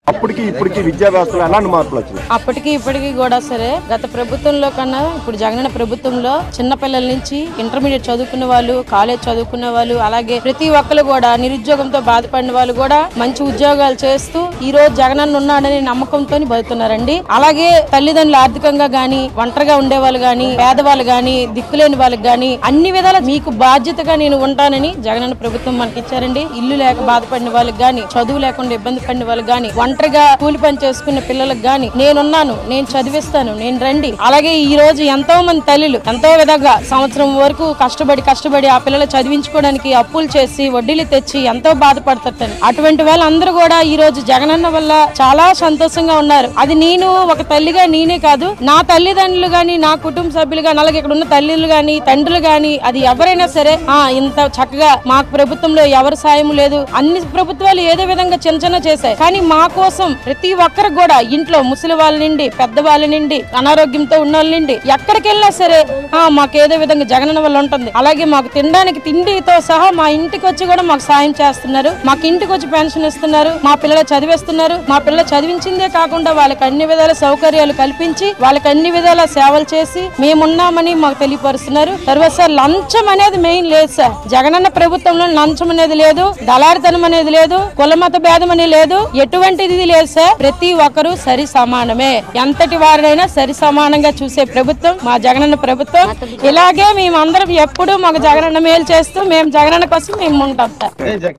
అప్పటికి ఇప్పటికి విద్యా వ్యవస్థలో ఎలాంటి మార్పులు వచ్చినాయి అప్పటికి ఇప్పటికి కూడా సరే గత ప్రభుత్వంలో కన్నా ఇప్పుడు జగనన్న ప్రభుత్వంలో చిన్న పిల్లల నుంచి ఇంటర్మీడియట్ చదువుకున్న వాళ్ళు కాలేజ్ చదువుకున్న వాళ్ళు అలాగే ప్రతి ఒక్కరు కూడా నిరుద్యోగంతో బాధపడిన వాళ్ళు కూడా మంచి ఉద్యోగాలు చేస్తూ ఈ రోజు జగనన్న ఉన్నాడనే నమ్మకంతో బతుకుతున్నారండి అలాగే తల్లిదండ్రులు ఆర్థికంగా గాని ఒంటరిగా ఉండే వాళ్ళు గాని పేదవాళ్ళు గాని దిక్కులేని వాళ్ళకి గాని అన్ని విధాల మీకు బాధ్యతగా నేను ఉంటానని జగనన్న ప్రభుత్వం మనకి ఇచ్చారండి ఇల్లు లేక బాధపడిన వాళ్ళకి గాని చదువు లేకుండా ఇబ్బంది పడిన వాళ్ళకి గాని ఒంటరిగా కూలి పని చేసుకునే పిల్లలకు గాని నేనున్నాను నేను చదివిస్తాను నేను రండి అలాగే ఈ రోజు ఎంతో మంది తల్లులు ఎంతో విధంగా సంవత్సరం వరకు కష్టపడి కష్టపడి ఆ పిల్లలు చదివించుకోవడానికి అప్పులు చేసి వడ్డీలు తెచ్చి ఎంతో బాధపడతారు అటువంటి వాళ్ళందరూ కూడా ఈ రోజు జగనన్న వల్ల చాలా సంతోషంగా ఉన్నారు అది నేను ఒక తల్లిగా నేనే కాదు నా తల్లిదండ్రులు గాని నా కుటుంబ సభ్యులు గాని అలాగే ఇక్కడ ఉన్న తల్లులు గాని తండ్రులు గాని అది ఎవరైనా సరే ఆ ఇంత చక్కగా మాకు ప్రభుత్వంలో ఎవరి సాయం లేదు అన్ని ప్రభుత్వాలు ఏదో విధంగా చిన్న చిన్న చేశాయి కానీ మా కోసం ప్రతి ఒక్కరికి కూడా ఇంట్లో ముసలి వాళ్ళ నుండి పెద్ద వాళ్ళ నుండి అనారోగ్యంతో ఉన్న వాళ్ళ నుండి ఎక్కడికి వెళ్ళినా సరే ఆ మాకు ఏదో విధంగా జగనన్న వల్ల ఉంటుంది అలాగే మాకు తినడానికి తిండితో సహా మా ఇంటికి వచ్చి కూడా మాకు సాయం చేస్తున్నారు మాకు ఇంటికి వచ్చి పెన్షన్ ఇస్తున్నారు మా పిల్లలు చదివిస్తున్నారు మా పిల్లలు చదివించిందే కాకుండా వాళ్ళకి అన్ని విధాల సౌకర్యాలు కల్పించి వాళ్ళకి అన్ని విధాల సేవలు చేసి మేమున్నామని మాకు తెలియపరుస్తున్నారు తర్వాత సార్ లంచం అనేది మెయిన్ లేదు సార్ జగనన్న ప్రభుత్వంలో లంచం అనేది లేదు దళారితనం అనేది లేదు కులమత భేదం అనేది లేదు ఎటువంటిది లేదు సార్ ప్రతి ఒక్కరూ సరి సమానమే ఎంతటి వారినైనా సరి సమానంగా చూసే ప్రభుత్వం మా జగనన్న ప్రభుత్వం ఇలాగే మేమందరం ఎప్పుడూ మాకు జగనన్న మేలు చేస్తూ మేము జగనన్న కోసం మేము ఉంటాం సార్